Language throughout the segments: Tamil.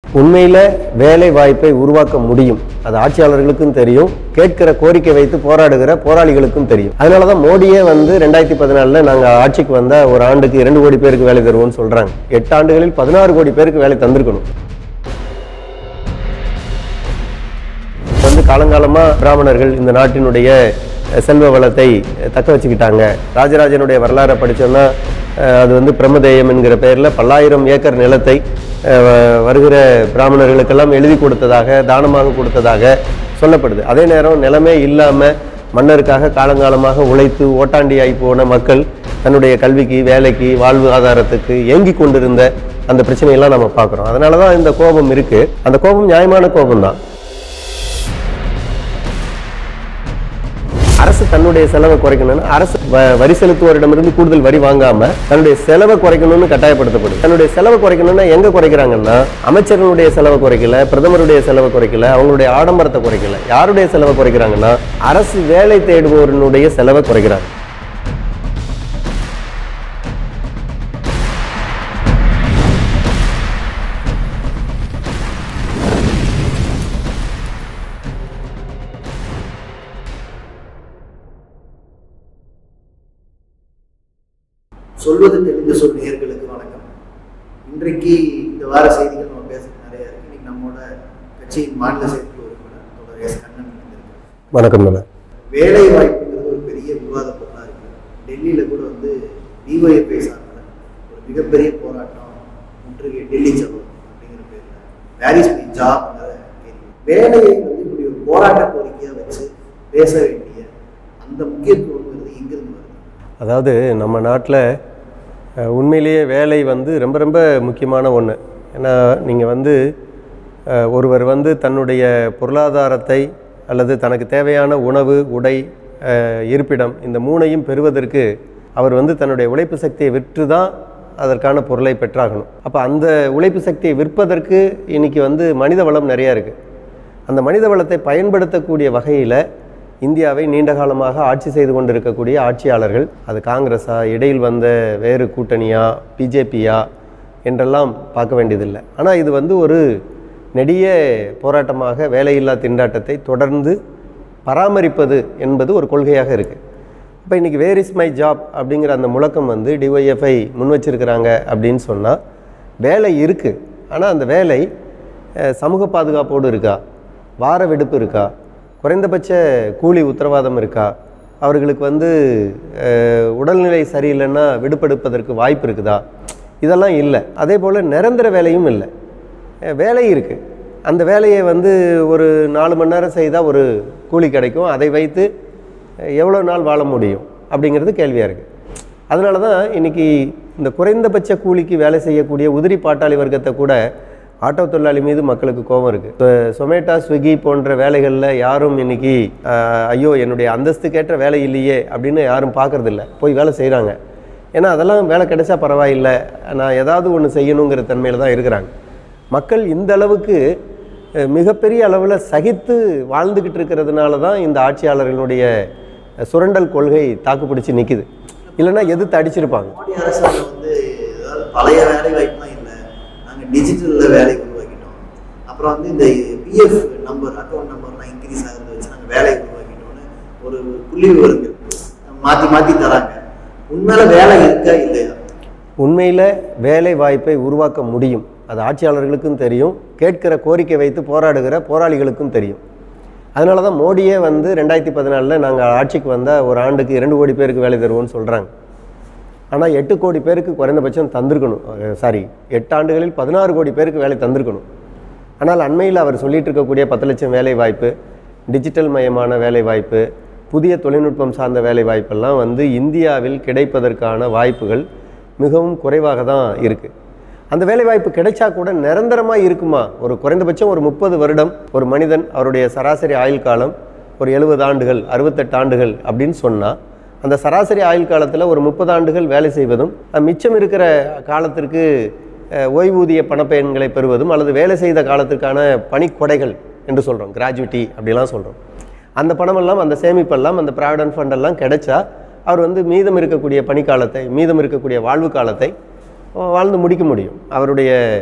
உண்மையில் வேலை வாய்ப்பை உருவாக்க முடியும் அது ஆட்சியாளர்களுக்கும் தெரியும் கேட்கிற கோரிக்கை வைத்து போராடுகிற போராளிகளுக்கும் தெரியும் அதனால தான் மோடியே வந்து ரெண்டாயிரத்தி பதினாலில் நாங்கள் ஆட்சிக்கு வந்தால் ஒரு ஆண்டுக்கு இரண்டு கோடி பேருக்கு வேலை தருவோம்னு சொல்கிறாங்க எட்டு ஆண்டுகளில் பதினாறு கோடி பேருக்கு வேலை தந்திருக்கணும் வந்து காலங்காலமாக பிராமணர்கள் இந்த நாட்டினுடைய அஹ், செல்வ வளத்தை அஹ், தக்க வச்சுக்கிட்டாங்க ராஜராஜனுடைய வரலாறை படித்தோம்னா அஹ், அது வந்து பிரம்மதேயம் என்கிற பெயரில் பல்லாயிரம் ஏக்கர் நிலத்தை அஹ், வ- வருகிற பிராமணர்களுக்கெல்லாம் எழுதி கொடுத்ததாக தானமாக கொடுத்ததாக சொல்லப்படுது அதே நேரம் நிலமே இல்லாமல் மன்னருக்காக காலங்காலமாக உழைத்து ஓட்டாண்டியாகி போன மக்கள் தன்னுடைய கல்விக்கு வேலைக்கு வாழ்வு ஆதாரத்துக்கு ஏங்கி கொண்டிருந்த அந்த பிரச்சனையெல்லாம் நம்ம பார்க்குறோம் அதனால தான் இந்த கோபம் இருக்குது அந்த கோபம் நியாயமான கோபம் தான் அரசு தன்னுடைய செலவை குறைக்கணும்னு அரசு வ- வரி செலுத்துவோரிடமிருந்து கூடுதல் வரி வாங்காம தன்னுடைய செலவை குறைக்கணும்னு கட்டாயப்படுத்தப்படுது தன்னுடைய செலவை குறைக்கணும்னா எங்க குறைக்கிறாங்கன்னா அமைச்சர்களுடைய செலவை குறைக்கல பிரதமருடைய செலவை குறைக்கல அவங்களுடைய ஆடம்பரத்தை குறைக்கல யாருடைய செலவை குறைக்கிறாங்கன்னா அரசு வேலை தேடுவோரினுடைய செலவை குறைக்கிறாங்க சொல்வது தெரிந்த சொல் நேயர்களுக்கு வணக்கம் இன்றைக்கு இந்த வார செய்திகள் நம்ம பேசுறது நிறைய இருக்கு இன்னைக்கு நம்மோட கட்சியின் மாநில செயற்குழு உறுப்பினர் தொடர் எஸ் கண்ணன் இருந்திருக்காரு. வணக்கம் மேல வேலை வாய்ப்புங்கிறது ஒரு பெரிய விவாத பொருளாக இருக்கு டெல்லியில கூட வந்து டிஒய்எஃப்ஐ சார்பில் ஒரு மிகப்பெரிய போராட்டம் முற்றுகை டெல்லி சலோ அப்படிங்கிற பேர்ல வேரிஸ் மை ஜாப்ங்கிற கேள்வி வேலையை வந்து இப்படி ஒரு போராட்ட கோரிக்கையா வச்சு பேச வேண்டிய அந்த முக்கியத்துவங்கிறது எங்கிருந்து வருது அதாவது நம்ம நாட்டில் உண்மையிலேயே வேலை வந்து ரொம்ப ரொம்ப முக்கியமான ஒன்று ஏன்னா நீங்கள் வந்து அஹ், ஒருவர் வந்து தன்னுடைய பொருளாதாரத்தை அல்லது தனக்கு தேவையான உணவு உடை அஹ், இருப்பிடம் இந்த மூணையும் பெறுவதற்கு அவர் வந்து தன்னுடைய உழைப்பு சக்தியை விற்று தான் அதற்கான பொருளை பெற்றாகணும் அப்போ அந்த உழைப்பு சக்தியை விற்பதற்கு இன்னைக்கு வந்து மனித வளம் நிறையா இருக்குது அந்த மனித வளத்தை பயன்படுத்தக்கூடிய வகையில் இந்தியாவை நீண்ட காலமாக ஆட்சி செய்து கொண்டிருக்கக்கூடிய ஆட்சியாளர்கள் அது காங்கிரஸா இடையில் வந்த வேறு கூட்டணியா பிஜேபியா என்றெல்லாம் பார்க்க வேண்டியதில்லை ஆனால் இது வந்து ஒரு நெடிய போராட்டமாக வேலையில்லா திண்டாட்டத்தை தொடர்ந்து பராமரிப்பது என்பது ஒரு கொள்கையாக இருக்குது இப்போ இன்றைக்கி வேர் இஸ் மை ஜாப் அப்படிங்கிற அந்த முழக்கம் வந்து டிஒய்எஃப்ஐ முன் வச்சிருக்கிறாங்க அப்படின்னு சொன்னால் வேலை இருக்குது ஆனால் அந்த வேலை அஹ், சமூக பாதுகாப்போடு இருக்கா வார விடுப்பு இருக்கா குறைந்தபட்ச கூலி உத்தரவாதம் இருக்கா அவர்களுக்கு வந்து அஹ், உடல்நிலை சரியில்லைன்னா விடுப்பெடுப்பதற்கு வாய்ப்பு இருக்குதா இதெல்லாம் இல்லை அதே போல் நிரந்தர வேலையும் இல்லை அஹ், வேலை இருக்குது அந்த வேலையை வந்து ஒரு நாலு மணி நேரம் செய்தால் ஒரு கூலி கிடைக்கும் அதை வைத்து எவ்வளோ நாள் வாழ முடியும் அப்படிங்கிறது கேள்வியாக இருக்குது அதனால தான் இன்றைக்கி இந்த குறைந்தபட்ச கூலிக்கு வேலை செய்யக்கூடிய உதிரி பாட்டாளி வர்க்கத்தை கூட ஆட்டோ தொழிலாளி மீது மக்களுக்கு கோபம் இருக்குது இப்போ சொமேட்டா ஸ்விக்கி போன்ற வேலைகளில் யாரும் இன்றைக்கி ஐயோ என்னுடைய அந்தஸ்துக்கேற்ற வேலை இல்லையே அப்படின்னு யாரும் பார்க்கறதில்ல போய் வேலை செய்கிறாங்க ஏன்னா அதெல்லாம் வேலை கிடைச்சா பரவாயில்லை நான் ஏதாவது ஒன்று செய்யணுங்கிற தன்மையில் தான் இருக்கிறாங்க மக்கள் இந்த அளவுக்கு அஹ், மிகப்பெரிய அளவில் சகித்து வாழ்ந்துக்கிட்டு இருக்கிறதுனால தான் இந்த ஆட்சியாளர்களுடைய அஹ், சுரண்டல் கொள்கை தாக்குப்பிடிச்சு நிற்குது இல்லைன்னா எதிர்த்து அடிச்சிருப்பாங்க மோடி அரசாங்கம் வந்து அதாவது பழைய வேலை வாய்ப்புலாம் இல்லை நாங்கள் டிஜிட்டலில் வேலை உருவாக்கிட்டோம் அப்புறம் வந்து இந்த பிஎஃப் நம்பர் அக்கௌண்ட் நம்பர்லாம் இன்க்ரீஸ் ஆகிறத வச்சு நாங்கள் வேலை உருவாக்கிட்டோம்னு ஒரு புள்ளி விவரங்கள் மாற்றி மாற்றி தராங்க உண்மையில வேலை இருக்கா இல்லையா உண்மையில் வேலை வாய்ப்பை உருவாக்க முடியும் அது ஆட்சியாளர்களுக்கும் தெரியும் கேட்கிற கோரிக்கை வைத்து போராடுகிற போராளிகளுக்கும் தெரியும் அதனால தான் மோடியே வந்து ரெண்டாயிரத்தி பதினாலில் நாங்கள் ஆட்சிக்கு வந்தால் ஒரு ஆண்டுக்கு இரண்டு கோடி பேருக்கு வேலை தருவோம்னு சொல்கிறாங்க ஆனால் எட்டு கோடி பேருக்கு குறைந்தபட்சம் தந்திருக்கணும் சாரி எட்டு ஆண்டுகளில் பதினாறு கோடி பேருக்கு வேலை தந்திருக்கணும் ஆனால் அண்மையில் அவர் சொல்லிட்டு இருக்கக்கூடிய பத்து லட்சம் வேலை வாய்ப்பு டிஜிட்டல் மயமான வேலை வாய்ப்பு புதிய தொழில்நுட்பம் சார்ந்த வேலை வாய்ப்பெல்லாம் வந்து இந்தியாவில் கிடைப்பதற்கான வாய்ப்புகள் மிகவும் குறைவாக தான் இருக்குது அந்த வேலை வாய்ப்பு கிடைச்சா கூட நிரந்தரமாக இருக்குமா ஒரு குறைந்தபட்சம் ஒரு முப்பது வருடம் ஒரு மனிதன் அவருடைய சராசரி ஆயுள் காலம் ஒரு எழுபது ஆண்டுகள் அறுபத்தெட்டு ஆண்டுகள் அப்படின்னு சொன்னால் அந்த சராசரி ஆயுள் காலத்தில் ஒரு முப்பது ஆண்டுகள் வேலை செய்வதும் அஹ், மிச்சம் இருக்கிற காலத்திற்கு அஹ், ஓய்வூதிய பணப்பயன்களை பெறுவதும் அல்லது வேலை செய்த காலத்திற்கான பணிக்கொடைகள் என்று சொல்கிறோம் கிராஜுவிட்டி அப்படிலாம் சொல்கிறோம் அந்த பணமெல்லாம் அந்த சேமிப்பெல்லாம் அந்த ப்ராவிடன்ட் ஃபண்ட் எல்லாம் கிடைச்சா அவர் வந்து மீதம் இருக்கக்கூடிய பணிக்காலத்தை மீதம் இருக்கக்கூடிய வாழ்வு காலத்தை வாழ்ந்து முடிக்க முடியும் அவருடைய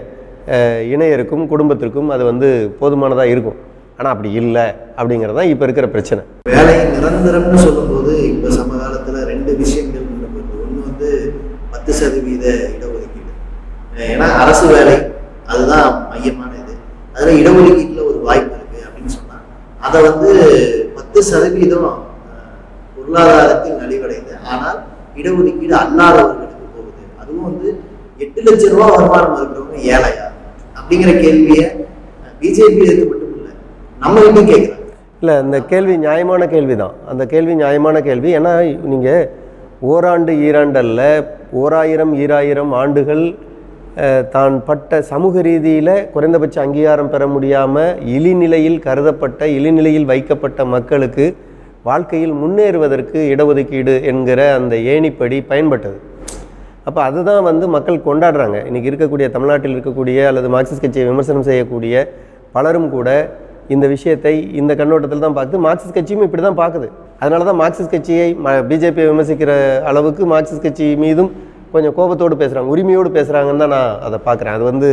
அஹ், இணையருக்கும் குடும்பத்திற்கும் அது வந்து போதுமானதாக இருக்கும் ஆனால் அப்படி இல்லை அப்படிங்கிறது தான் இப்போ இருக்கிற பிரச்சனை வேலை நிரந்தரம்னு சொல்லும்போது இப்போ சமகாலத்தில் ரெண்டு விஷயங்கள் முன்ன போகுது ஒன்று வந்து பத்து சதவீத இடஒதுக்கீடு அஹ் ஏன்னா அரசு வேலை அதுதான் மையமான இது அதில் இடஒதுக்கீட்டில் ஒரு வாய்ப்பு இருக்குது அப்படின்னு சொன்னால் அதை வந்து பத்து சதவீதம் அஹ், பொருளாதாரத்தில் நலிவடைந்து ஆனால் இடஒதுக்கீடு அல்லாதவர்களுக்கு போகுது அதுவும் வந்து எட்டு லட்சம் ரூபா வருமானம் இருக்கிறவங்க ஏழையா அப்படிங்கிற கேள்வியை பிஜேபி எதிர்த்து மட்டும் இல்லை நம்ம இன்னும் கேட்குறாங்க இல்லை அந்த கேள்வி நியாயமான கேள்வி தான் அந்த கேள்வி நியாயமான கேள்வி ஏன்னா நீங்கள் ஓராண்டு ஈராண்டு அல்ல ஓராயிரம் ஈராயிரம் ஆண்டுகள் அஹ், தான் பட்ட சமூக ரீதியில் குறைந்தபட்ச அங்கீகாரம் பெற முடியாமல் இழிநிலையில் கருதப்பட்ட இழிநிலையில் வைக்கப்பட்ட மக்களுக்கு வாழ்க்கையில் முன்னேறுவதற்கு இடஒதுக்கீடு என்கிற அந்த ஏணிப்படி பயன்பட்டது அப்போ அதுதான் வந்து மக்கள் கொண்டாடுறாங்க இன்றைக்கி இருக்கக்கூடிய தமிழ்நாட்டில் இருக்கக்கூடிய அல்லது மார்க்சிஸ்ட் கட்சியை விமர்சனம் செய்யக்கூடிய பலரும் கூட இந்த விஷயத்தை இந்த கண்ணோட்டத்தில் தான் பார்த்து மார்க்சிஸ்ட் கட்சியும் இப்படி தான் பார்க்குது அதனால தான் மார்க்சிஸ்ட் கட்சியை ம பிஜேபியை விமர்சிக்கிற அளவுக்கு மார்க்சிஸ்ட் கட்சி மீதும் கொஞ்சம் கோபத்தோடு பேசுகிறாங்க உரிமையோடு பேசுகிறாங்கன்னு தான் நான் அதை பார்க்குறேன் அது வந்து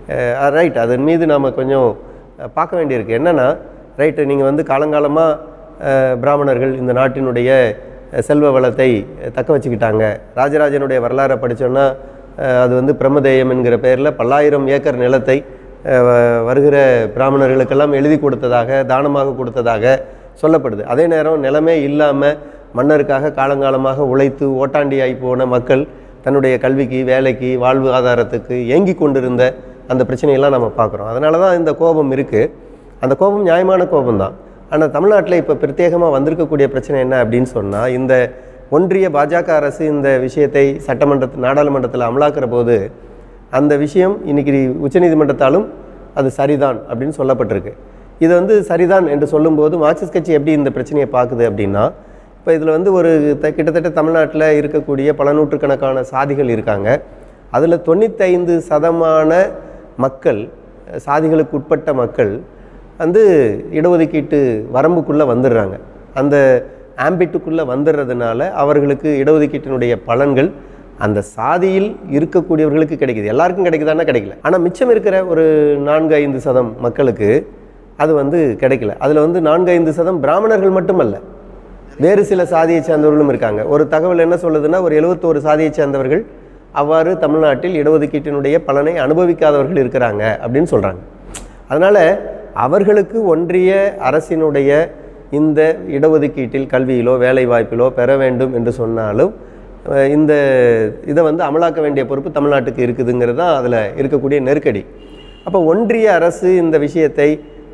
ரைட் அதன் மீது நாம் கொஞ்சம் அஹ், பார்க்க வேண்டியிருக்கு என்னென்னா ரைட்டு நீங்கள் வந்து காலங்காலமாக பிராமணர்கள் இந்த நாட்டினுடைய அஹ், செல்வ வளத்தை அஹ், தக்க வச்சுக்கிட்டாங்க ராஜராஜனுடைய வரலாறை படித்தோன்னா அது வந்து பிரம்மதேயம் என்கிற பெயரில் பல்லாயிரம் ஏக்கர் நிலத்தை அஹ், வ- வருகிற பிராமணர்களுக்கெல்லாம் எழுதி கொடுத்ததாக தானமாக கொடுத்ததாக சொல்லப்படுது அதே நேரம் நிலமே இல்லாமல் மன்னருக்காக காலங்காலமாக உழைத்து ஓட்டாண்டியாகி போன மக்கள் தன்னுடைய கல்விக்கு வேலைக்கு வாழ்வு ஆதாரத்துக்கு ஏங்கி கொண்டிருந்த அந்த பிரச்சனையெல்லாம் நம்ம பார்க்குறோம் அதனால தான் இந்த கோபம் இருக்குது அந்த கோபம் நியாயமான கோபம் தான் ஆனால் தமிழ்நாட்டில் இப்போ பிரத்யேகமாக வந்திருக்கக்கூடிய பிரச்சனை என்ன அப்படின்னு சொன்னால் இந்த ஒன்றிய பாஜக அரசு இந்த விஷயத்தை சட்டமன்றத்தில் நாடாளுமன்றத்தில் அமலாக்குற போது அந்த விஷயம் இன்னைக்கு உச்சநீதிமன்றத்தாலும் அது சரிதான் அப்படின்னு சொல்லப்பட்டிருக்கு இது வந்து சரிதான் என்று சொல்லும்போது மார்க்சிஸ்ட் கட்சி எப்படி இந்த பிரச்சனையை பார்க்குது அப்படின்னா இப்போ இதில் வந்து ஒரு த கிட்டத்தட்ட தமிழ்நாட்டில் இருக்கக்கூடிய பல நூற்றுக்கணக்கான சாதிகள் இருக்காங்க அதில் தொண்ணூத்தைந்து சதமான மக்கள் சாதிகளுக்கு உட்பட்ட மக்கள் வந்து இடஒதுக்கீட்டு வரம்புக்குள்ளே வந்துடுறாங்க அந்த ஆம்பிட்டுக்குள்ளே வந்துடுறதுனால அவர்களுக்கு இடஒதுக்கீட்டினுடைய பலன்கள் அந்த சாதியில் இருக்கக்கூடியவர்களுக்கு கிடைக்குது எல்லாருக்கும் கிடைக்குதானா கிடைக்கல ஆனால் மிச்சம் இருக்கிற ஒரு நான்கு ஐந்து சதம் மக்களுக்கு அது வந்து கிடைக்கல அதில் வந்து நான்கு ஐந்து சதம் பிராமணர்கள் மட்டுமல்ல வேறு சில சாதியை சேர்ந்தவர்களும் இருக்காங்க ஒரு தகவல் என்ன சொல்லுதுன்னா ஒரு எழுபத்தோரு சாதியை சேர்ந்தவர்கள் அவ்வாறு தமிழ்நாட்டில் இடஒதுக்கீட்டினுடைய பலனை அனுபவிக்காதவர்கள் இருக்கிறாங்க அப்படின்னு சொல்கிறாங்க அதனால் அவர்களுக்கு ஒன்றிய அரசினுடைய இந்த இடஒதுக்கீட்டில் கல்வியிலோ வேலை வாய்ப்பிலோ பெற வேண்டும் என்று சொன்னாலும் அஹ், இந்த இதை வந்து அமலாக்க வேண்டிய பொறுப்பு தமிழ்நாட்டுக்கு இருக்குதுங்கிறது தான் அதில் இருக்கக்கூடிய நெருக்கடி அப்போ ஒன்றிய அரசு இந்த விஷயத்தை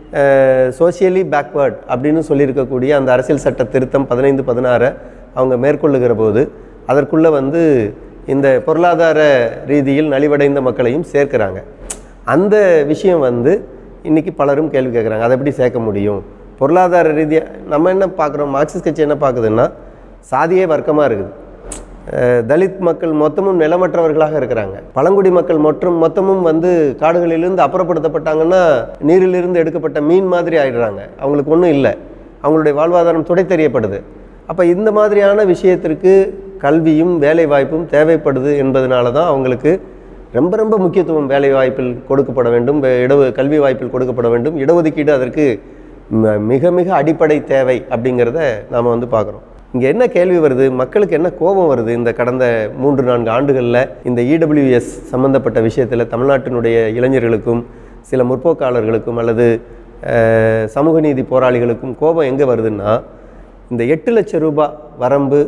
சோஷியலி பேக்வேர்ட் அப்படின்னு சொல்லியிருக்கக்கூடிய அந்த அரசியல் சட்ட திருத்தம் பதினைந்து பதினாறை அவங்க மேற்கொள்ளுகிற போது அதற்குள்ளே வந்து இந்த பொருளாதார ரீதியில் நலிவடைந்த மக்களையும் சேர்க்கிறாங்க அந்த விஷயம் வந்து இன்றைக்கி பலரும் கேள்வி கேட்குறாங்க அதை எப்படி சேர்க்க முடியும் பொருளாதார ரீதியாக நம்ம என்ன பார்க்குறோம் மார்க்சிஸ்ட் கட்சி என்ன பார்க்குதுன்னா சாதியே வர்க்கமாக இருக்குது அஹ் தலித் மக்கள் மொத்தமும் நிலமற்றவர்களாக இருக்கிறாங்க பழங்குடி மக்கள் மொத்தம் மொத்தமும் வந்து காடுகளிலிருந்து அப்புறப்படுத்தப்பட்டாங்கன்னா நீரிலிருந்து எடுக்கப்பட்ட மீன் மாதிரி ஆயிடுறாங்க அவங்களுக்கு ஒன்றும் இல்லை அவங்களுடைய வாழ்வாதாரம் துடை தெரியப்படுது அப்போ இந்த மாதிரியான விஷயத்திற்கு கல்வியும் வேலை வாய்ப்பும் தேவைப்படுது என்பதனால தான் அவங்களுக்கு ரொம்ப ரொம்ப முக்கியத்துவம் வேலை வாய்ப்பில் கொடுக்கப்பட வேண்டும் வே- இட கல்வி வாய்ப்பில் கொடுக்கப்பட வேண்டும் இடஒதுக்கீடு அதற்கு ம- மிக மிக அடிப்படை தேவை அப்படிங்கிறத நாம் வந்து பார்க்குறோம் இங்கே என்ன கேள்வி வருது மக்களுக்கு என்ன கோபம் வருது இந்த கடந்த மூன்று நான்கு ஆண்டுகளில் இந்த இடபிள்யூஎஸ் சம்பந்தப்பட்ட விஷயத்தில் தமிழ்நாட்டினுடைய இளைஞர்களுக்கும் சில முற்போக்காளர்களுக்கும் அல்லது அஹ், சமூக நீதி போராளிகளுக்கும் கோபம் எங்கே வருதுன்னா இந்த எட்டு லட்சம் ரூபாய் வரம்பு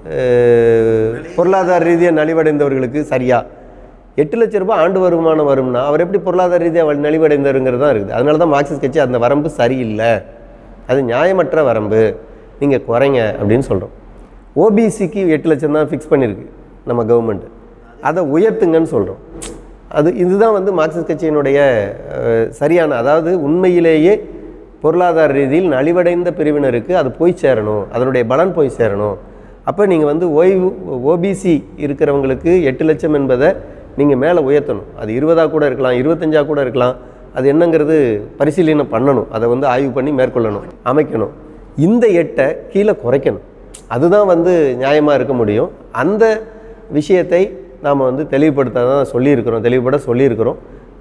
அஹ், பொருளாதார ரீதியாக நலிவடைந்தவர்களுக்கு சரியா எட்டு லட்ச ரூபாய் ஆண்டு வருமானம் வரும்னா அவர் எப்படி பொருளாதார ரீதியாக நலிவடைந்தவருங்கிறது தான் இருக்குது அதனால தான் மார்க்சிஸ்ட் கட்சி அந்த வரம்பு சரியில்லை அது நியாயமற்ற வரம்பு நீங்கள் குறைங்க அப்படின்னு சொல்கிறோம் ஓபிசிக்கு எட்டு லட்சம் தான் ஃபிக்ஸ் பண்ணியிருக்கு நம்ம கவர்மெண்ட் அதை உயர்த்துங்கன்னு சொல்கிறோம் அது இதுதான் வந்து மார்க்சிஸ்ட் கட்சியினுடைய அஹ், சரியான அதாவது உண்மையிலேயே பொருளாதார ரீதியில் நலிவடைந்த பிரிவினருக்கு அது போய் சேரணும் அதனுடைய பலன் போய் சேரணும் அப்போ நீங்கள் வந்து ஓய்வு ஓபிசி இருக்கிறவங்களுக்கு எட்டு லட்சம் என்பதை நீங்கள் மேலே உயர்த்தணும் அது இருபதாக கூட இருக்கலாம் இருபத்தஞ்சா கூட இருக்கலாம் அது என்னங்கிறது பரிசீலனை பண்ணணும் அதை வந்து ஆய்வு பண்ணி மேற்கொள்ளணும் அமைக்கணும் இந்த எட்டை கீழே குறைக்கணும் அதுதான் வந்து நியாயமாக இருக்க முடியும் அந்த விஷயத்தை நாம் வந்து தெளிவுபடுத்த தான் சொல்லியிருக்கிறோம் தெளிவுபட சொல்லியிருக்கிறோம்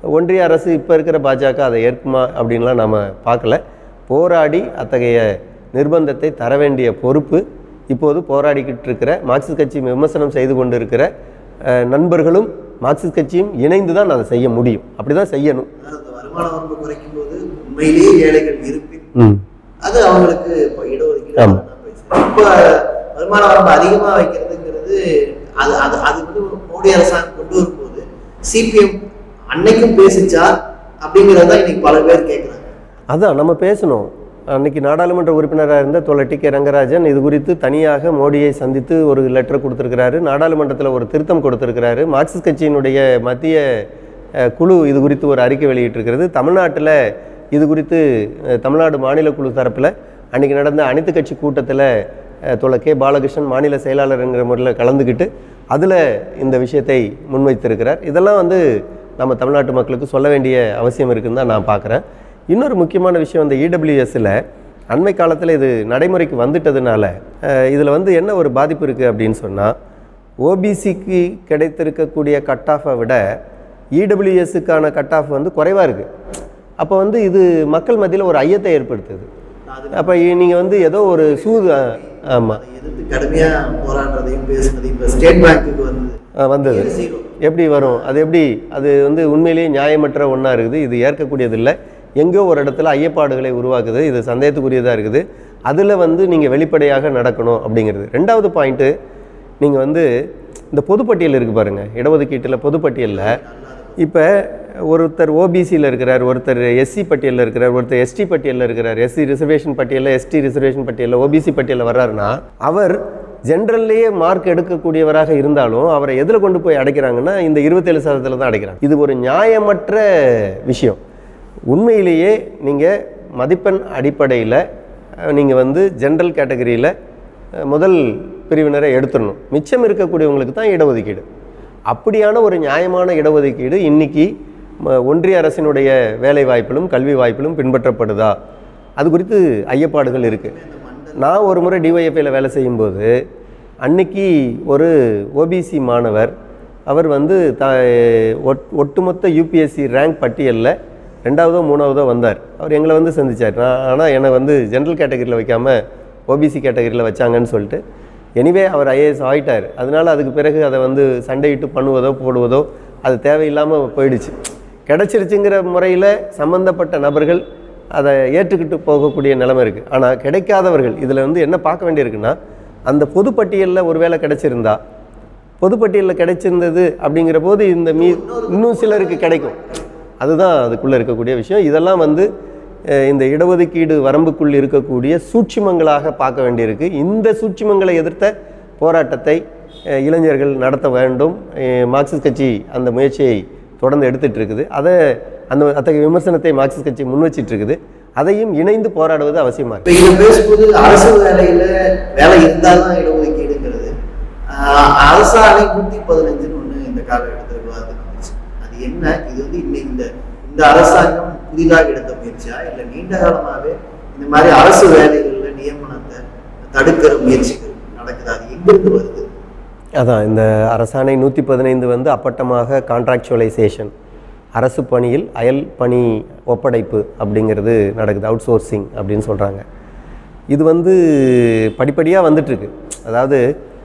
ஒன்றிய அரசு இப்போ இருக்கிற பாஜக அதை ஏற்குமா அப்படின்லாம் நம்ம பார்க்கல போராடி அத்தகைய நிர்பந்தத்தை தர வேண்டிய பொறுப்பு இப்போது போராடிக்கிட்டு இருக்கிற மார்க்சிஸ்ட் கட்சி விமர்சனம் செய்து கொண்டு இருக்கிற அஹ், நண்பர்களும் மார்க்சிஸ்ட் கட்சியும் இணைந்து தான் அதை செய்ய முடியும் அப்படி தான் செய்யணும் அதாவது அந்த வருமான வரம்பு குறைக்கும் போது உண்மையிலேயே ஏழைகள் இருப்பின் ம் அது அவங்களுக்கு இப்போ இடஒதுக்கீடு ஆமா. அதெல்லாம் பேசுறோம். இப்போ வருமான வரம்பு அதிகமா வைக்கிறதுங்கிறது அது அது அது வந்து ஒரு மோடி அரசாங்கம் கொண்டு வரும்போது சிபிஎம் அன்னைக்கும் பேசிச்சா அப்படிங்கிறத தான் இன்னைக்கு பல பேர் கேட்குறாங்க அதான் நம்ம பேசணும் அன்னைக்கு நாடாளுமன்ற உறுப்பினராக இருந்த தோழர் டி கே ரங்கராஜன் இது குறித்து தனியாக மோடியை சந்தித்து ஒரு லெட்டர் கொடுத்துருக்கிறாரு நாடாளுமன்றத்தில் ஒரு திருத்தம் கொடுத்துருக்கிறாரு மார்க்சிஸ்ட் கட்சியினுடைய மத்திய அஹ், குழு இது குறித்து ஒரு அறிக்கை வெளியிட்டிருக்கிறது தமிழ்நாட்டில் இது குறித்து அஹ், தமிழ்நாடு மாநில குழு தரப்பில் அன்னைக்கு நடந்த அனைத்து கட்சி கூட்டத்தில் தோழர் கே பாலகிருஷ்ணன் மாநில செயலாளருங்கிற முறையில் கலந்துக்கிட்டு அதில் இந்த விஷயத்தை முன்வைத்திருக்கிறார் இதெல்லாம் வந்து நம்ம தமிழ்நாட்டு மக்களுக்கு சொல்ல வேண்டிய அவசியம் இருக்குன்னு தான் நான் பார்க்குறேன் இன்னொரு முக்கியமான விஷயம் இந்த இடபிள்யூஎஸ்ஸில் அண்மை காலத்தில் இது நடைமுறைக்கு வந்துட்டதுனால இதில் வந்து என்ன ஒரு பாதிப்பு இருக்குது அப்படின்னு சொன்னால் ஓபிசிக்கு கிடைத்திருக்கக்கூடிய கட் ஆஃபை விட இடபிள்யூஎஸ்ஸுக்கான கட் ஆஃப் வந்து குறைவாக இருக்குது அப்போ வந்து இது மக்கள் மத்தியில் ஒரு ஐயத்தை ஏற்படுத்துது அது அப்போ நீங்கள் வந்து ஏதோ ஒரு சூது ஆமாம் அதை எதிர்த்து கடுமையா போராடுறதையும் பேசுனதையும் இப்போ ஸ்டேட் பேங்க்குக்கு வந்தது வந்தது ஜீரோ எப்படி வரும் அது எப்படி அது வந்து உண்மையிலேயே நியாயமற்ற ஒன்றா இருக்குது இது ஏற்கக்கூடியது இல்லை எங்கேயோ ஒரு இடத்துல ஐயப்பாடுகளை உருவாக்குது இது சந்தேகத்துக்குரியதாக இருக்குது அதில் வந்து நீங்கள் வெளிப்படையாக நடக்கணும் அப்படிங்கிறது ரெண்டாவது பாயிண்ட்டு நீங்கள் வந்து இந்த பொதுப்பட்டியல் இருக்குது பாருங்கள் இடஒதுக்கீட்டில் பொதுப்பட்டியலில் இப்போ ஒருத்தர் ஓபிசியில் இருக்கிறார் ஒருத்தர் எஸ்சி பட்டியலில் இருக்கிறார் ஒருத்தர் எஸ்டி பட்டியலில் இருக்கிறார் எஸ்சி ரிசர்வேஷன் பட்டியலில் எஸ்டி ரிசர்வேஷன் பட்டியலில் ஓபிசி பட்டியலில் வர்றாருன்னா அவர் ஜென்ரல்லையே மார்க் எடுக்கக்கூடியவராக இருந்தாலும் அவரை எதில் கொண்டு போய் அடைக்கிறாங்கன்னா இந்த இருபத்தேழு சதவீதத்தில் தான் அடைக்கிறாங்க இது ஒரு நியாயமற்ற விஷயம் உண்மையிலேயே நீங்கள் மதிப்பெண் அடிப்படையில் நீங்கள் வந்து ஜென்ரல் கேட்டகரியில் முதல் பிரிவினரை எடுத்துடணும் மிச்சம் இருக்கக்கூடியவங்களுக்கு தான் இடஒதுக்கீடு அப்படியான ஒரு நியாயமான இடஒதுக்கீடு இன்னைக்கு ம- ஒன்றிய அரசினுடைய வேலை வாய்ப்பிலும் கல்வி வாய்ப்பிலும் பின்பற்றப்படுதா அது குறித்து ஐயப்பாடுகள் இருக்குது நான் ஒரு முறை டிஒய்எஃப்ஐல வேலை செய்யும்போது அன்னைக்கு ஒரு ஓபிசி மாணவர் அவர் வந்து த ஒட் ஒட்டுமொத்த யூபிஎஸ்சி ரேங்க் பட்டியலில் ரெண்டாவதோ மூணாவதோ வந்தார் அவர் எங்களை வந்து சந்திச்சார் நான் ஆனால் என்னை வந்து ஜென்ரல் கேட்டகரியில் வைக்காமல் ஓபிசி கேட்டகரியில் வச்சாங்கன்னு சொல்லிட்டு எனிவே அவர் ஐஏஎஸ் ஆயிட்டார் அதனால அதுக்கு பிறகு அதை வந்து சண்டையிட்டு பண்ணுவதோ போடுவதோ அது தேவையில்லாமல் போயிடுச்சு கிடைச்சிருச்சுங்கிற முறையில் சம்பந்தப்பட்ட நபர்கள் அதை ஏற்றுக்கிட்டு போகக்கூடிய நிலைமை இருக்குது ஆனால் கிடைக்காதவர்கள் இதில் வந்து என்ன பார்க்க வேண்டியிருக்குன்னா அந்த பொதுப்பட்டியலில் ஒருவேளை கிடைச்சிருந்தா பொதுப்பட்டியலில் கிடைச்சிருந்தது அப்படிங்கிற போது இந்த மீ இன்னும் சிலருக்கு கிடைக்கும் அதுதான் அதுக்குள்ளே இருக்கக்கூடிய விஷயம் இதெல்லாம் வந்து அஹ், இந்த இடஒதுக்கீடு வரம்புக்குள் இருக்கக்கூடிய சூட்சுமங்களாக பார்க்க வேண்டியிருக்கு இந்த சூட்சுமங்களை எதிர்த்த போராட்டத்தை அஹ், இளைஞர்கள் நடத்த வேண்டும் அஹ், மார்க்சிஸ்ட் கட்சி அந்த முயற்சியை தொடர்ந்து எடுத்துட்டு இருக்குது அதை அந்த அத்தகைய விமர்சனத்தை மார்க்சிஸ்ட் கட்சி முன் வச்சிட்டு இருக்குது அதையும் இணைந்து போராடுவது அவசியமாக இருக்குது இப்போ இதை பேசும்போது அரசு வேலையில வேலை இருந்தால் தான் இடஒதுக்கீடுங்கிறது ஆஹ் அரசாணை நூற்றி பதினஞ்சுன்னு ஒன்று இந்த காலகட்டத்தில் விவாதத்துக்கு வந்துச்சு அது என்ன இது வந்து இன்னைக்கு இந்த இந்த அரசாங்கம் புதிதாக எடுத்த முயற்சியா இல்லை நீண்ட காலமாகவே இந்த மாதிரி அரசு வேலைகளில் நியமனத்தை தடுக்கிற முயற்சிகள் நடக்குது அது எங்கிருந்து வருது அதான் இந்த அரசாணை நூற்றி பதினைந்து வந்து அப்பட்டமாக கான்ட்ராக்சுவலைசேஷன் அரசு பணியில் அயல் பணி ஒப்படைப்பு அப்படிங்கிறது நடக்குது அவுட் சோர்சிங் அப்படின்னு சொல்கிறாங்க இது வந்து படிப்படியாக வந்துட்டுருக்கு அதாவது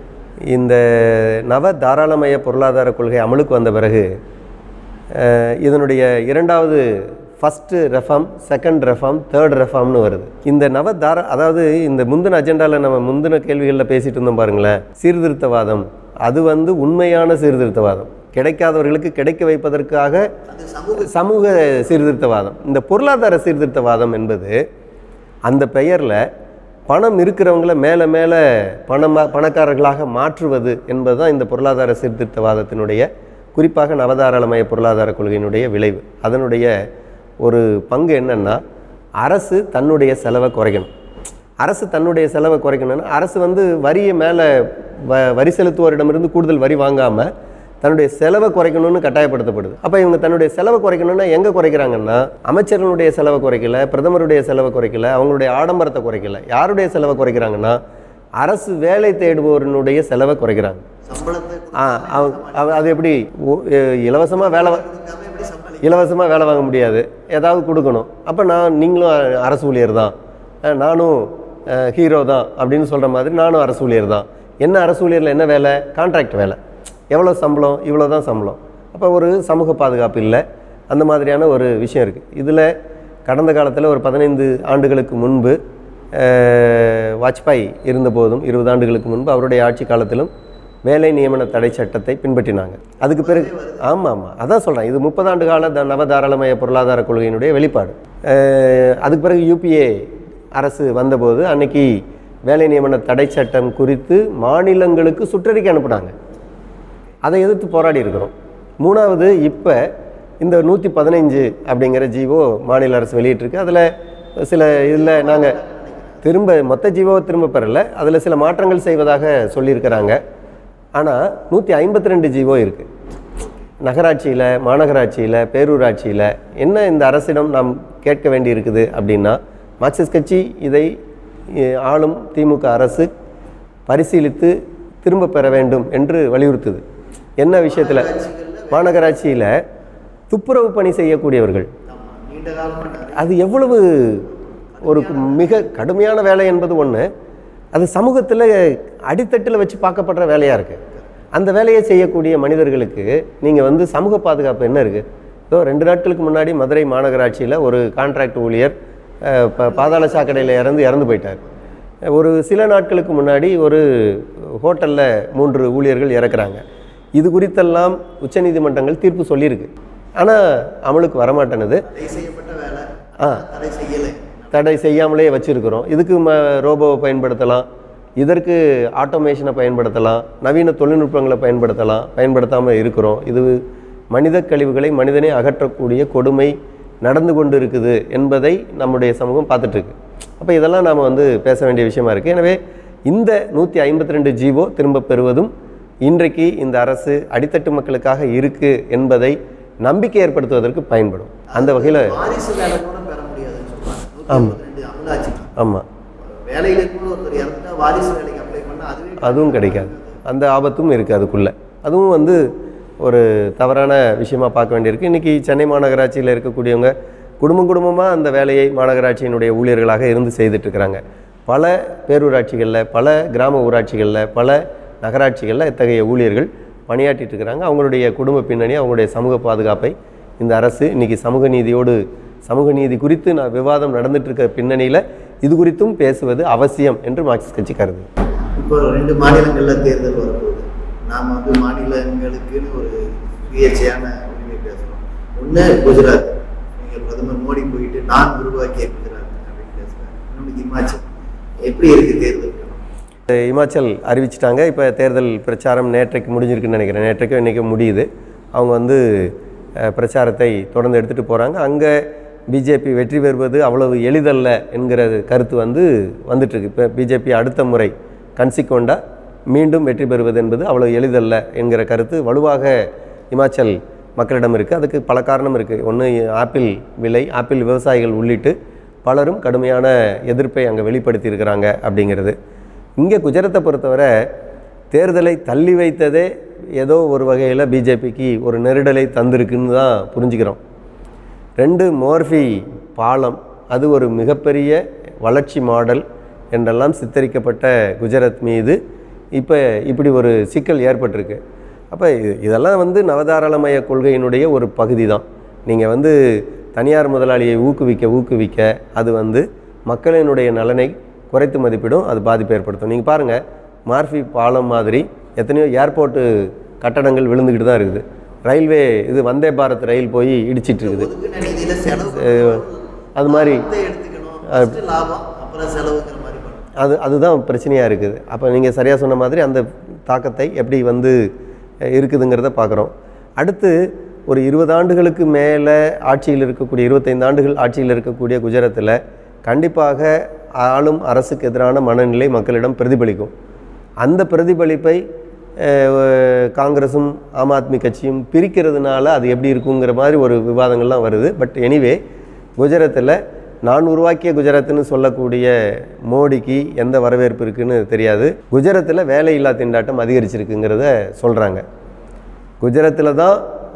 இந்த நவ தாராளமய பொருளாதார கொள்கை அமலுக்கு வந்த பிறகு அஹ், இதனுடைய இரண்டாவது first reform second reform third ரெஃபார்ம்னு வருது இந்த நவ தார அதாவது இந்த முந்தின அஜெண்டாவில் நம்ம முந்தின கேள்விகளில் பேசிட்டு இருந்தோம் பாருங்களேன் சீர்திருத்தவாதம் அது வந்து உண்மையான சீர்திருத்தவாதம் கிடைக்காதவர்களுக்கு கிடைக்க வைப்பதற்காக அது சமூக சமூக சீர்திருத்தவாதம் இந்த பொருளாதார சீர்திருத்தவாதம் என்பது அந்த பெயரில் பணம் இருக்கிறவங்கள மேலே மேலே பணமா பணக்காரர்களாக மாற்றுவது என்பது தான் இந்த பொருளாதார சீர்திருத்தவாதத்தினுடைய குறிப்பாக நவதாராளமய பொருளாதார கொள்கையினுடைய விளைவு அதனுடைய ஒரு பங்கு என்னன்னா அரசு தன்னுடைய செலவை குறைக்கணும் அரசு தன்னுடைய செலவை குறைக்கணும்னா அரசு வந்து வரியை மேலே வ வரி செலுத்துவோரிடமிருந்து கூடுதல் வரி வாங்காமல் தன்னுடைய செலவை குறைக்கணும்னு கட்டாயப்படுத்தப்படுது அப்போ இவங்க தன்னுடைய செலவை குறைக்கணும்னா எங்கே குறைக்கிறாங்கன்னா அமைச்சர்களுடைய செலவை குறைக்கல பிரதமருடைய செலவை குறைக்கல அவங்களுடைய ஆடம்பரத்தை குறைக்கல யாருடைய செலவை குறைக்கிறாங்கன்னா அரசு வேலை தேடுபவர்களுடைய செலவை குறைக்கிறாங்க சம்பளத்தை ஆ அவ- அவ- அது எப்படி இலவசமாக வேலை வா- கொடுக்காம எப்படி சமாளிக்க இலவசமாக வேலை வாங்க முடியாது ஏதாவது கொடுக்கணும் அப்போ நான் நீங்களும் அ- அரசு ஊழியர் தான் அஹ் நானும் ஹீரோ தான் அப்படின்னு சொல்கிற மாதிரி நானும் அரசு ஊழியர் தான் என்ன அரசு ஊழியரில் என்ன வேலை கான்ட்ராக்ட் வேலை எவ்வளோ சம்பளம் இவ்வளோ தான் சம்பளம் அப்போ ஒரு சமூக பாதுகாப்பு இல்லை அந்த மாதிரியான ஒரு விஷயம் இருக்குது இதில் கடந்த காலத்தில் ஒரு பதினைந்து ஆண்டுகளுக்கு முன்பு அஹ், வாஜ்பாய் இருந்தபோதும் இருபது ஆண்டுகளுக்கு முன்பு அவருடைய ஆட்சி காலத்திலும் வேலை நியமன தடை சட்டத்தை பின்பற்றினாங்க அதுக்கு பிறகு ஆமாம் ஆமாம் அதான் சொல்கிறேன் இது முப்பது ஆண்டு கால த நவதாராளமய பொருளாதார கொள்கையினுடைய வெளிப்பாடு அஹ், அதுக்கு பிறகு யூபிஏ அரசு வந்தபோது அன்னைக்கு வேலை நியமன தடை சட்டம் குறித்து மாநிலங்களுக்கு சுற்றறிக்கை அனுப்புனாங்க அதை எதிர்த்து போராடி இருக்கிறோம் மூணாவது இப்போ இந்த நூற்றி பதினைஞ்சு அப்படிங்கிற ஜீவோ மாநில அரசு வெளியிட்டிருக்கு அதில் சில இதில் நாங்கள் திரும்ப மொத்த ஜீவோவை திரும்ப பெறல அதில் சில மாற்றங்கள் செய்வதாக சொல்லியிருக்கிறாங்க ஆனால் நூற்றி ஐம்பத்தி ரெண்டு ஜீவோ இருக்குது நகராட்சியில் மாநகராட்சியில் பேரூராட்சியில் என்ன இந்த அரசிடம் நாம் கேட்க வேண்டி இருக்குது அப்படின்னா மார்க்சிஸ்ட் கட்சி இதை எ, ஆளும் திமுக அரசு பரிசீலித்து திரும்ப பெற வேண்டும் என்று வலியுறுத்துது என்ன விஷயத்தில் மாநகராட்சியில் துப்புரவு பணி செய்யக்கூடியவர்கள் ஆமா நீண்ட காலமாக அது எவ்வளவு ஒரு மிக கடுமையான வேலை என்பது ஒன்று அது சமூகத்தில் அடித்தட்டில் வச்சு பார்க்கப்படுற வேலையாக இருக்குது அந்த வேலையை செய்யக்கூடிய மனிதர்களுக்கு நீங்கள் வந்து சமூக பாதுகாப்பு என்ன இருக்குது இதோ ரெண்டு நாட்களுக்கு முன்னாடி மதுரை மாநகராட்சியில் ஒரு கான்ட்ராக்ட் ஊழியர் அஹ், ப- பாதாள சாக்கடையில் இறந்து இறந்து போயிட்டார் ஒரு சில நாட்களுக்கு முன்னாடி ஒரு ஹோட்டலில் மூன்று ஊழியர்கள் இறக்குறாங்க இது குறித்தெல்லாம் உச்சநீதிமன்றங்கள் தீர்ப்பு சொல்லியிருக்கு ஆனால் அமலுக்கு வரமாட்டேனுது தடை செய்யப்பட்ட வேலை ஆ. தடை செய்யலை தடை செய்யாமலே வச்சுருக்கிறோம் இதுக்கு ம ரோபோவை பயன்படுத்தலாம் இதற்கு ஆட்டோமேஷனை பயன்படுத்தலாம் நவீன தொழில்நுட்பங்களை பயன்படுத்தலாம் பயன்படுத்தாமல் இருக்கிறோம் இது மனித கழிவுகளை மனிதனே அகற்றக்கூடிய கொடுமை நடந்து கொண்டு இருக்குது என்பதை நம்முடைய சமூகம் பார்த்துட்ருக்கு அப்போ இதெல்லாம் நாம் வந்து பேச வேண்டிய விஷயமா இருக்குது எனவே இந்த நூற்றி ஐம்பத்தி ரெண்டு ஜீவோ திரும்ப பெறுவதும் இன்றைக்கு இந்த அரசு அடித்தட்டு மக்களுக்காக இருக்குது என்பதை நம்பிக்கை ஏற்படுத்துவதற்கு பயன்படும் அந்த வகையில் வாரிசு வேலை கூட பெற முடியாதுன்னு சொல்றாங்க நூத்தி ஐம்பத்தி ரெண்டு அமலாச்சு ஆமாம் வேலையில கூட ஒருத்தர் இறந்துட்டா வாரிசு வேலைக்கு அப்ளை பண்ணா அதுவே அதுவும் கிடைக்காது அந்த ஆபத்தும் இருக்குது அதுக்குள்ளே அதுவும் வந்து ஒரு தவறான விஷயமா பார்க்க வேண்டியிருக்கு இன்றைக்கி சென்னை மாநகராட்சியில் இருக்கக்கூடியவங்க குடும்பம் குடும்பமாக அந்த வேலையை மாநகராட்சியினுடைய ஊழியர்களாக இருந்து செய்துட்ருக்கிறாங்க பல பேரூராட்சிகளில் பல கிராம ஊராட்சிகளில் பல நகராட்சிகளில் இத்தகைய ஊழியர்கள் பணியாற்றிட்டு இருக்கிறாங்க அவங்களுடைய குடும்ப பின்னணி அவங்களுடைய சமூக பாதுகாப்பை இந்த அரசு இன்றைக்கி சமூக நீதியோடு சமூக நீதி குறித்து நான் விவாதம் நடந்துட்டு இருக்கிற பின்னணியில் இது குறித்தும் பேசுவது அவசியம் என்று மார்க்சிஸ்ட் கட்சி கருது இப்போ ரெண்டு மாநிலங்கள்ல தேர்தல் வரப்போகுது நாம வந்து மாநிலங்களுக்குன்னு ஒரு சுயேட்சையான உரிமை பேசுறோம் ஒண்ணு குஜராத் நீங்க பிரதமர் மோடி போயிட்டு நான் உருவாக்கிய குஜராத் அப்படின்னு பேசுறாரு இன்னொன்று இமாச்சல் எப்படி இருக்கு தேர்தல் களம்? இமாச்சல் அறிவிச்சிட்டாங்க இப்போ தேர்தல் பிரச்சாரம் நேற்றைக்கு முடிஞ்சிருக்குன்னு நினைக்கிறேன் நேற்றைக்கு இன்றைக்கி முடியுது அவங்க வந்து அஹ், பிரச்சாரத்தை தொடர்ந்து எடுத்துகிட்டு போகிறாங்க அங்கே பிஜேபி வெற்றி பெறுவது அவ்வளவு எளிதல்ல என்கிற கருத்து வந்து வந்துட்டுருக்கு இப்போ பிஜேபி அடுத்த முறை கன்சிக்கொண்டா மீண்டும் வெற்றி பெறுவது என்பது அவ்வளவு எளிதல்ல என்கிற கருத்து வலுவாக இமாச்சல் மக்களிடம் இருக்குது அதுக்கு பல காரணம் இருக்குது ஒன்று ஆப்பிள் விலை ஆப்பிள் விவசாயிகள் உள்ளிட்டு பலரும் கடுமையான எதிர்ப்பை அங்கே வெளிப்படுத்தி இருக்கிறாங்க அப்படிங்கிறது இங்கே குஜராத்தை பொறுத்தவரை தேர்தலை தள்ளி வைத்ததே ஏதோ ஒரு வகையில் பிஜேபிக்கு ஒரு நெருடலை தந்திருக்குன்னு தான் புரிஞ்சுக்கிறோம் ரெண்டு மோர்ஃபி பாலம் அது ஒரு மிகப்பெரிய வளர்ச்சி மாடல் என்றெல்லாம் சித்தரிக்கப்பட்ட குஜராத் மீது இப்போ இப்படி ஒரு சிக்கல் ஏற்பட்டிருக்கு அப்போ இதெல்லாம் வந்து நவதாராளமய கொள்கையினுடைய ஒரு பகுதி தான் நீங்கள் வந்து தனியார் முதலாளியை ஊக்குவிக்க ஊக்குவிக்க அது வந்து மக்களினுடைய நலனை குறைத்து மதிப்பிடும் அது பாதிப்பு ஏற்படுத்தும் நீங்கள் பாருங்கள் மார்ஃபி பாலம் மாதிரி எத்தனையோ ஏர்போர்ட்டு கட்டடங்கள் விழுந்துக்கிட்டு தான் இருக்குது ரயில்வே இது வந்தே பாரத் ரயில் போய் இடிச்சிட்டு இருக்குது ஒதுக்குன நிதியில செலவு அது மாதிரி பணத்தை எடுத்துக்கணும் first லாபம் அப்புறம் செலவுங்கிற மாதிரி பண்ணணும் அது அதுதான் பிரச்சனையாக இருக்குது அப்போ நீங்கள் சரியாக சொன்ன மாதிரி அந்த தாக்கத்தை எப்படி வந்து அஹ், இருக்குதுங்கிறத பார்க்குறோம் அடுத்து ஒரு இருபது ஆண்டுகளுக்கு மேலே ஆட்சியில் இருக்கக்கூடிய இருபத்தைந்து ஆண்டுகள் ஆட்சியில் இருக்கக்கூடிய குஜராத்தில் கண்டிப்பாக ஆளும் அரசுக்கு எதிரான மனநிலை மக்களிடம் பிரதிபலிக்கும் அந்த பிரதிபலிப்பை அஹ், காங்கிரஸும் ஆம் ஆத்மி கட்சியும் பிரிக்கிறதுனால அது எப்படி இருக்குங்கிற மாதிரி ஒரு விவாதங்கள்லாம் வருது பட் எனிவே குஜராத்தில் நான் உருவாக்கிய குஜராத்னு சொல்லக்கூடிய மோடிக்கு எந்த வரவேற்பு இருக்குன்னு தெரியாது குஜராத்தில் வேலையில்லா திண்டாட்டம் அதிகரிச்சிருக்குங்கிறத சொல்கிறாங்க குஜராத்தில் தான்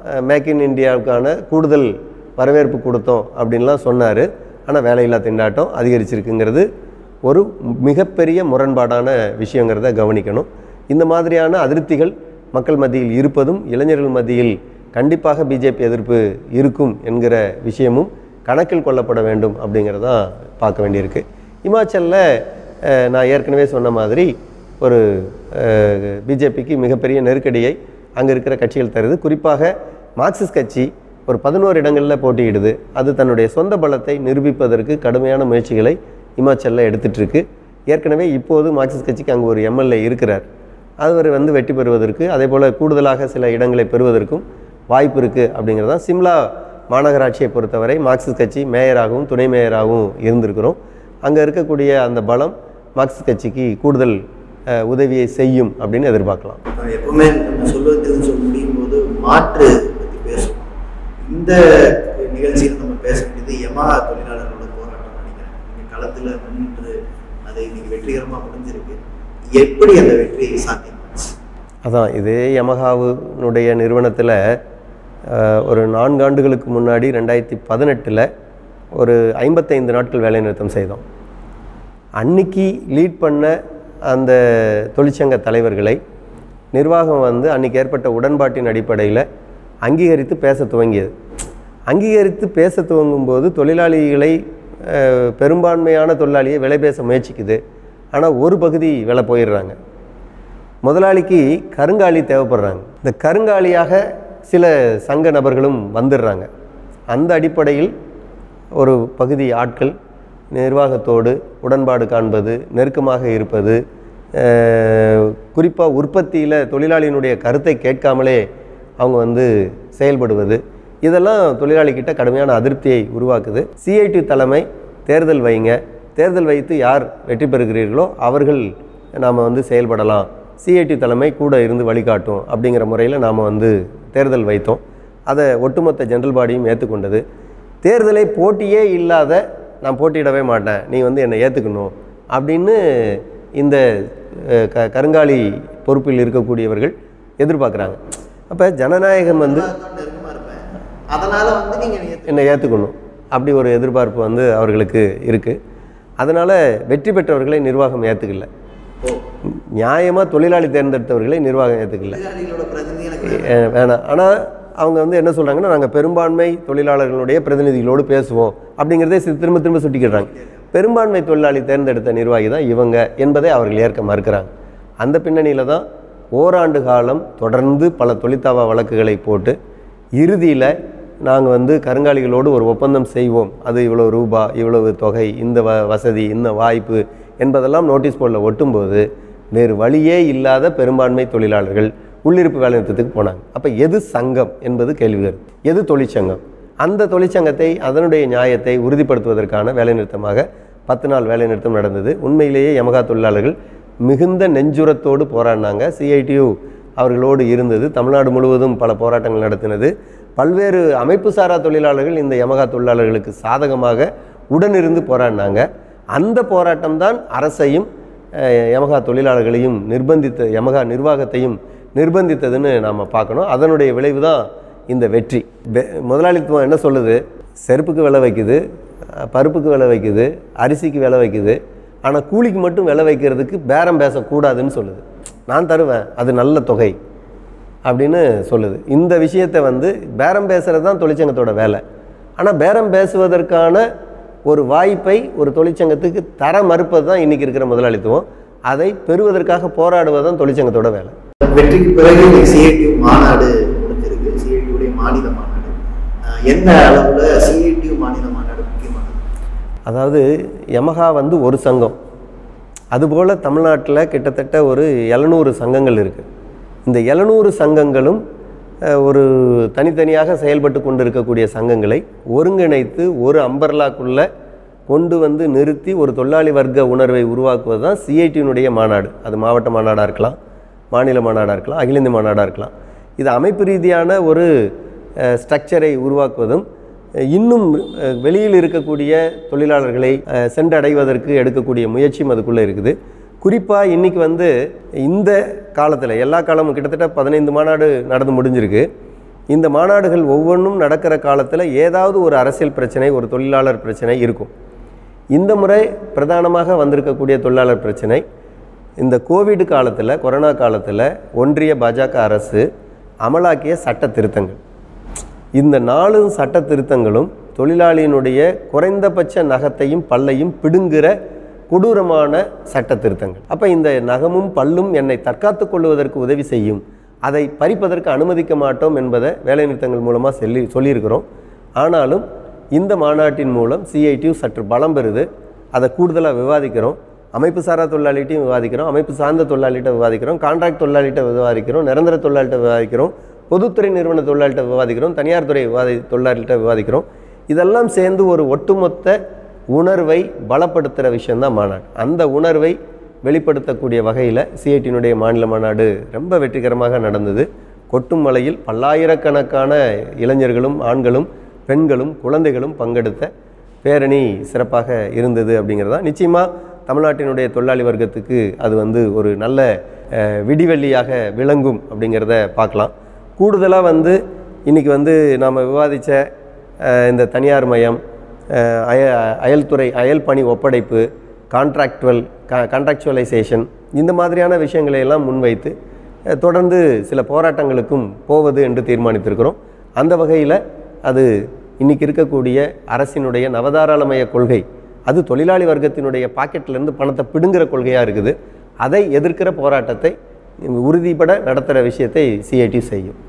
மேக் இன் இந்தியாவுக்கான கூடுதல் வரவேற்பு கொடுத்தோம் அப்படின்லாம் சொன்னார் ஆனால் வேலையில்லா திண்டாட்டம் அதிகரிச்சிருக்குங்கிறது ஒரு மிகப்பெரிய முரண்பாடான விஷயங்கிறத கவனிக்கணும் இந்த மாதிரியான அதிருப்திகள் மக்கள் மத்தியில் இருப்பதும் இளைஞர்கள் மத்தியில் கண்டிப்பாக பிஜேபி எதிர்ப்பு இருக்கும் என்கிற விஷயமும் கணக்கில் கொள்ளப்பட வேண்டும் அப்படிங்கிறதான் பார்க்க வேண்டியிருக்கு இமாச்சலில் அஹ், நான் ஏற்கனவே சொன்ன மாதிரி ஒரு பிஜேபிக்கு மிகப்பெரிய நெருக்கடியை அங்கே இருக்கிற கட்சிகள் தருது குறிப்பாக மார்க்சிஸ்ட் கட்சி ஒரு பதினோரு இடங்களில் போட்டியிடுது அது தன்னுடைய சொந்த பலத்தை நிரூபிப்பதற்கு கடுமையான முயற்சிகளை இமாச்சலில் எடுத்துட்டு இருக்கு ஏற்கனவே இப்போது மார்க்சிஸ்ட் கட்சிக்கு அங்கே ஒரு எம்எல்ஏ இருக்கிறார் அவர் வந்து வெற்றி பெறுவதற்கு அதே போல் கூடுதலாக சில இடங்களை பெறுவதற்கும் வாய்ப்பு இருக்குது அப்படிங்கிறதான் சிம்லா மாநகராட்சியை பொறுத்தவரை மார்க்சிஸ்ட் கட்சி மேயராகவும் துணை மேயராகவும் இருந்திருக்கிறோம் அங்கே இருக்கக்கூடிய அந்த பலம் மார்க்சிஸ்ட் கட்சிக்கு கூடுதல் அஹ், உதவியை செய்யும் அப்படின்னு எதிர்பார்க்கலாம் நான் எப்பவுமே நம்ம சொல்வதற்கு சொல்ல முடியும் போது மாற்று பற்றி பேசுவோம் இந்த நிகழ்ச்சியில் நம்ம பேச வேண்டியது யமஹா தொழிலாளர்களோட போராட்டம் நினைக்கிறேன் நீங்கள் களத்தில் நின்று அதை இன்னைக்கு வெற்றிகரமாக முடிஞ்சிருக்கு எப்படி அந்த வெற்றி சாத்தியமாச்சு அதான் இதே யமஹாவினுடைய நிறுவனத்தில் ஒரு நான்கு ஆண்டுகளுக்கு முன்னாடி ரெண்டாயிரத்தி பதினெட்டில் ஒரு ஐம்பத்தைந்து நாட்கள் வேலைநிறுத்தம் செய்தோம் அன்னைக்கு லீட் பண்ண அந்த தொழிற்சங்க தலைவர்களை நிர்வாகம் வந்து அன்னைக்கு ஏற்பட்ட உடன்பாட்டின் அடிப்படையில் அங்கீகரித்து பேச துவங்கியது அங்கீகரித்து பேச துவங்கும்போது தொழிலாளிகளை அஹ், பெரும்பான்மையான தொழிலாளியை விலை பேச முயற்சிக்குது ஆனால் ஒரு பகுதி விலை போயிடுறாங்க முதலாளிக்கு கருங்காலி தேவைப்படுறாங்க இந்த கருங்காலியாக சில சங்க நபர்களும் வந்துடுறாங்க அந்த அடிப்படையில் ஒரு பகுதி ஆட்கள் நிர்வாகத்தோடு உடன்பாடு காண்பது நெருக்கமாக இருப்பது குறிப்பாக உற்பத்தியில் தொழிலாளியினுடைய கருத்தை கேட்காமலே அவங்க வந்து செயல்படுவது இதெல்லாம் தொழிலாளிகிட்ட கடுமையான அதிருப்தியை உருவாக்குது சிஐடி தலைமை தேர்தல் வைங்க தேர்தல் வைத்து யார் வெற்றி பெறுகிறீர்களோ அவர்கள் நாம் வந்து செயல்படலாம் சிஐடி தலைமை கூட இருந்து வழிகாட்டும் அப்படிங்கிற முறையில் நாம் வந்து தேர்தல் வைத்தோம் அதை ஒட்டுமொத்த ஜெனரல் பாடியும் ஏற்றுக்கொண்டது தேர்தலை போட்டியே இல்லாத நான் போட்டியிடவே மாட்டேன் நீ வந்து என்னை ஏற்றுக்கணும் அப்படின்னு இந்த அஹ், க கருங்காலி பொறுப்பில் இருக்கக்கூடியவர்கள் எதிர்பார்க்குறாங்க அப்போ ஜனநாயகம் வந்து தான் நெருக்கமாக இருப்பேன் அதனால வந்து நீங்கள் என்னை ஏற்றுக்கணும் அப்படி ஒரு எதிர்பார்ப்பு வந்து அவர்களுக்கு இருக்குது அதனால் வெற்றி பெற்றவர்களை நிர்வாகம் ஏற்றுக்கல ஓ நியாயமாக தொழிலாளி தேர்ந்தெடுத்தவர்களை நிர்வாகம் ஏற்றுக்கல தொழிலாளிகளோட பிரதிநிதி எனக்கு அஹ் வேணாம் ஆனால் அவங்க வந்து என்ன சொல்கிறாங்கன்னா நாங்கள் பெரும்பான்மை தொழிலாளர்களுடைய பிரதிநிதிகளோடு பேசுவோம் அப்படிங்கிறதே சி- திரும்ப திரும்ப சுட்டிக்கிறாங்க பெரும்பான்மை தொழிலாளி தேர்ந்தெடுத்த நிர்வாகி தான் இவங்க என்பதை அவர்கள் ஏற்க மறுக்கிறாங்க அந்த பின்னணியில் தான் ஓராண்டு காலம் தொடர்ந்து பல தொழிற்தாவா வழக்குகளை போட்டு இறுதியில் நாங்கள் வந்து கருங்காலிகளோடு ஒரு ஒப்பந்தம் செய்வோம் அது இவ்வளோ ரூபா இவ்வளவு தொகை இந்த வ வசதி இந்த வாய்ப்பு என்பதெல்லாம் நோட்டீஸ் போர்டில் ஒட்டும்போது வேறு வழியே இல்லாத பெரும்பான்மை தொழிலாளர்கள் உள்ளிருப்பு வேலைநிறுத்தத்துக்கு போனாங்க அப்போ எது சங்கம் என்பது கேள்வி வருது எது தொழிற்சங்கம் அந்த தொழிற்சங்கத்தை அதனுடைய நியாயத்தை உறுதிப்படுத்துவதற்கான வேலைநிறுத்தமாக பத்து நாள் வேலைநிறுத்தம் நடந்தது உண்மையிலேயே யமகா தொழிலாளர்கள் மிகுந்த நெஞ்சுரத்தோடு போராடினாங்க சிஐடியு அவர்களோடு இருந்தது தமிழ்நாடு முழுவதும் பல போராட்டங்கள் நடத்தினது பல்வேறு அமைப்பு சாரா தொழிலாளர்கள் இந்த யமகா தொழிலாளர்களுக்கு சாதகமாக உடனிருந்து போராடினாங்க அந்த போராட்டம் தான் அரசையும் அஹ், யமகா தொழிலாளர்களையும் நிர்பந்தித்த யமகா நிர்வாகத்தையும் நிர்பந்தித்ததுன்னு நாம் பார்க்கணும் அதனுடைய விளைவு தான் இந்த வெற்றி பெ- முதலாளித்துவம் என்ன சொல்லுது செருப்புக்கு விலை வைக்குது அஹ், பருப்புக்கு விலை வைக்குது அரிசிக்கு விலை வைக்குது ஆனால் கூலிக்கு மட்டும் விலை வைக்கிறதுக்கு பேரம் பேசக்கூடாதுன்னு சொல்லுது நான் தருவேன் அது நல்ல தொகை அப்படின்னு சொல்லுது இந்த விஷயத்தை வந்து பேரம் பேசுகிறது தான் தொழிற்சங்கத்தோட வேலை ஆனால் பேரம் பேசுவதற்கான ஒரு வாய்ப்பை ஒரு தொழிற்சங்கத்துக்கு தர மறுப்பது தான் இன்றைக்கி இருக்கிற முதலாளித்துவம் அதை பெறுவதற்காக போராடுவது தான் தொழிற்சங்கத்தோட வேலை வெற்றிக்கு பிறகு சிஐடியு மாநாடு முடிஞ்சிருக்கு சிஐடியுடைய மாநில மாநாடு அஹ் எந்த அளவுல சிஐடியு மாநில மாநாடு முக்கியமானது அதாவது யமஹா வந்து ஒரு சங்கம் அதுபோல் தமிழ்நாட்டில் கிட்டத்தட்ட ஒரு எழுநூறு சங்கங்கள் இருக்குது இந்த எழுநூறு சங்கங்களும் அஹ், ஒரு தனித்தனியாக செயல்பட்டு கொண்டு இருக்கக்கூடிய சங்கங்களை ஒருங்கிணைத்து ஒரு அம்பர்லாக்குள்ளே கொண்டு வந்து நிறுத்தி ஒரு தொழிலாளி வர்க்க உணர்வை உருவாக்குவது தான் சிஐடியினுடைய மாநாடு அது மாவட்ட மாநாடாக இருக்கலாம் மாநில மாநாடாக இருக்கலாம் அகில இந்திய மாநாடாக இருக்கலாம் இது அமைப்பு ரீதியான ஒரு ஸ்ட்ரக்சரை உருவாக்குவதும் அஹ், இன்னும் அஹ், வெளியில் இருக்கக்கூடிய தொழிலாளர்களை அஹ், சென்றடைவதற்கு எடுக்கக்கூடிய முயற்சியும் அதுக்குள்ளே இருக்குது குறிப்பாக இன்றைக்கி வந்து இந்த காலத்தில் எல்லா காலமும் கிட்டத்தட்ட பதினைந்து மாநாடு நடந்து முடிஞ்சிருக்கு இந்த மாநாடுகள் ஒவ்வொன்றும் நடக்கிற காலத்தில் ஏதாவது ஒரு அரசியல் பிரச்சனை ஒரு தொழிலாளர் பிரச்சனை இருக்கும் இந்த முறை பிரதானமாக வந்திருக்கக்கூடிய தொழிலாளர் பிரச்சனை இந்த கோவிட் காலத்தில் கொரோனா காலத்தில் ஒன்றிய பாஜக அரசு அமலாக்கிய சட்ட திருத்தங்கள் இந்த நாலு சட்ட திருத்தங்களும் தொழிலாளியினுடைய குறைந்தபட்ச நகத்தையும் பல்லையும் பிடுங்குற கொடூரமான சட்ட திருத்தங்கள் அப்போ இந்த நகமும் பல்லும் என்னை தற்காத்துக் கொள்வதற்கு உதவி செய்யும் அதை பறிப்பதற்கு அனுமதிக்க மாட்டோம் என்பதை வேலைநிறுத்தங்கள் மூலமாக சொல்லி சொல்லியிருக்கிறோம் ஆனாலும் இந்த மாநாட்டின் மூலம் சிஐடியு சற்று பலம் பெறுது அதை கூடுதலாக விவாதிக்கிறோம் அமைப்பு சாரா தொழிலாளிட்டையும் விவாதிக்கிறோம் அமைப்பு சார்ந்த தொழிலாளிகிட்ட விவாதிக்கிறோம் கான்ட்ராக்ட் தொழிலாளிகிட்ட விவாதிக்கிறோம் நிரந்தர தொழிலாளிகிட்ட விவாதிக்கிறோம் பொதுத்துறை நிறுவன தொழிலாளிகிட்ட விவாதிக்கிறோம் தனியார் துறை விவாதி தொழிலாளிகிட்ட விவாதிக்கிறோம் இதெல்லாம் சேர்ந்து ஒரு ஒட்டுமொத்த உணர்வை பலப்படுத்துகிற விஷயந்தான் மாநாடு அந்த உணர்வை வெளிப்படுத்தக்கூடிய வகையில் சிஐடியினுடைய மாநில மாநாடு ரொம்ப வெற்றிகரமாக நடந்தது கொட்டும் மலையில் பல்லாயிரக்கணக்கான இளைஞர்களும் ஆண்களும் பெண்களும் குழந்தைகளும் பங்கெடுத்த பேரணி சிறப்பாக இருந்தது அப்படிங்கிறதா நிச்சயமாக தமிழ்நாட்டினுடைய தொழிலாளி வர்க்கத்துக்கு அது வந்து ஒரு நல்ல அஹ், விடிவெள்ளியாக விளங்கும் அப்படிங்கிறத பார்க்கலாம் கூடுதலாக வந்து இன்றைக்கி வந்து நாம் விவாதித்த இந்த தனியார் மயம் அஹ், அய அயல்துறை அயல் பணி ஒப்படைப்பு கான்ட்ராக்டுவல் கா கான்ட்ராக்சுவலைசேஷன் இந்த மாதிரியான விஷயங்களை எல்லாம் முன்வைத்து அஹ், தொடர்ந்து சில போராட்டங்களுக்கும் போவது என்று தீர்மானித்திருக்கிறோம் அந்த வகையில் அது இன்னைக்கு இருக்கக்கூடிய அரசினுடைய நவதாராளமய கொள்கை அது தொழிலாளி வர்க்கத்தினுடைய பாக்கெட்லேருந்து பணத்தை பிடுங்குற கொள்கையாக இருக்குது அதை எதிர்க்கிற போராட்டத்தை உறுதிப்பட நடத்துகிற விஷயத்தை சிஐடி செய்யும்